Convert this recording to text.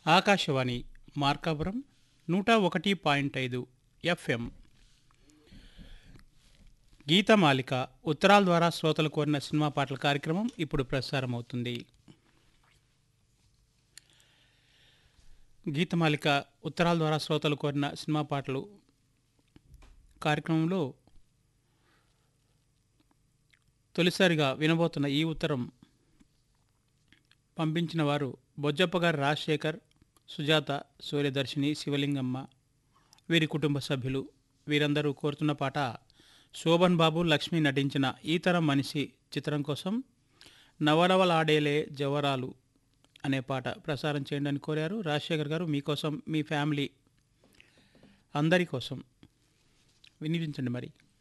ఆకాశవాణి మార్కాపురం నూట ఒకటి పాయింట్ ఐదు ఎఫ్ఎం గీతమాలిక ఉత్తరాల ద్వారా శ్రోతలు కోరిన సినిమా పాటల కార్యక్రమం ఇప్పుడు ప్రసారమవుతుంది గీతమాలిక ఉత్తరాల ద్వారా శ్రోతలు కోరిన సినిమా పాటలు కార్యక్రమంలో తొలిసారిగా వినబోతున్న ఈ ఉత్తరం పంపించిన వారు బొజ్జప్ప గారు రాజశేఖర్ సుజాత సూర్యదర్శిని శివలింగమ్మ వీరి కుటుంబ సభ్యులు వీరందరూ కోరుతున్న పాట శోభన్ బాబు లక్ష్మి నటించిన ఈ తరం మనిషి చిత్రం కోసం నవనవలాడేలే జవరాలు అనే పాట ప్రసారం చేయండి అని కోరారు రాజశేఖర్ గారు మీకోసం మీ ఫ్యామిలీ అందరి కోసం వినిపించండి మరి